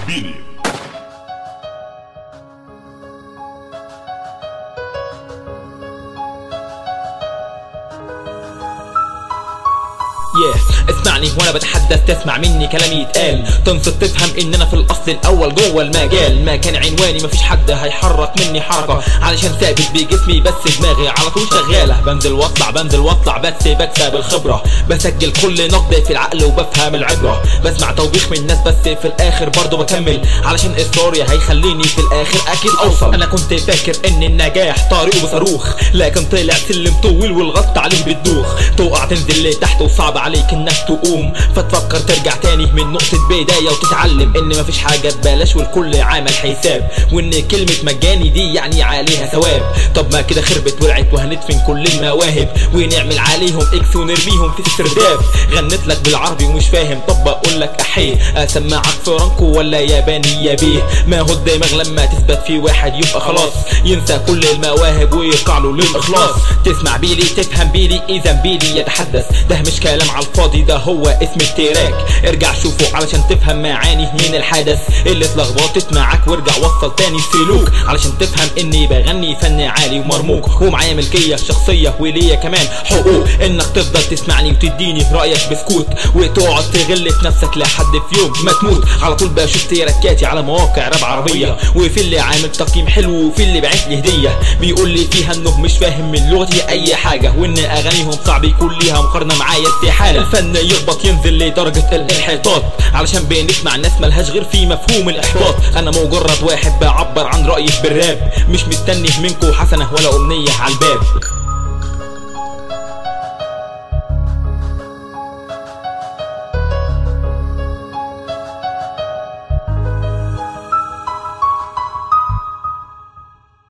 بيلي yeah. اسمعني وانا بتحدث تسمع مني كلامي يتقال تنصت تفهم ان انا في الاصل الاول جوه المجال ما كان عنواني مفيش حد هيحرك مني حركه علشان ثابت بجسمي بس دماغي على طول شغاله بنزل واطلع بنزل واطلع بس بكسب الخبره بسجل كل نقد في العقل وبفهم العبره بسمع توبيخ من الناس بس في الاخر برضه بكمل علشان اصراري هيخليني في الاخر اكيد اوصل انا كنت فاكر ان النجاح طريقه بصاروخ لكن طلع سلم طويل والغلط عليه بتدوخ تقع تنزل لتحت وصعب عليك انك تقوم فتفكر ترجع تاني من نقطة بداية وتتعلم ان مفيش حاجة ببلاش والكل عامل حساب وان كلمة مجاني دي يعني عليها ثواب طب ما كده خربت ولعت وهندفن كل المواهب ونعمل عليهم اكس ونرميهم في السرداب غنت لك بالعربي ومش فاهم طب بقول لك احيه اسمعك فرانكو ولا ياباني يا بيه ما هو الدماغ لما تثبت في واحد يبقى خلاص ينسى كل المواهب ويقع له للاخلاص تسمع بيلي تفهم بيلي اذا بيلي يتحدث ده مش كلام على الفاضي ده هو اسم التراك ارجع شوفه علشان تفهم معاني من الحدث اللي اتلخبطت معاك وارجع وصل تاني السلوك علشان تفهم اني بغني فن عالي ومرموق ومعايا ملكيه شخصيه وليا كمان حقوق انك تفضل تسمعني وتديني رايك بسكوت وتقعد تغل في نفسك لحد في يوم ما تموت على طول بشوف تراكاتي على مواقع راب عربيه وفي اللي عامل تقييم حلو وفي اللي باعت لي هديه بيقول لي فيها انه مش فاهم من لغتي اي حاجه وان اغانيهم صعب يكون ليها مقارنه معايا استحاله الفن يخبط ينزل لدرجه الانحطاط علشان بنسمع ناس ملهاش غير في مفهوم الاحباط انا مجرد واحد بعبر عن رايي بالراب مش مستني منكم حسنه ولا امنيه على الباب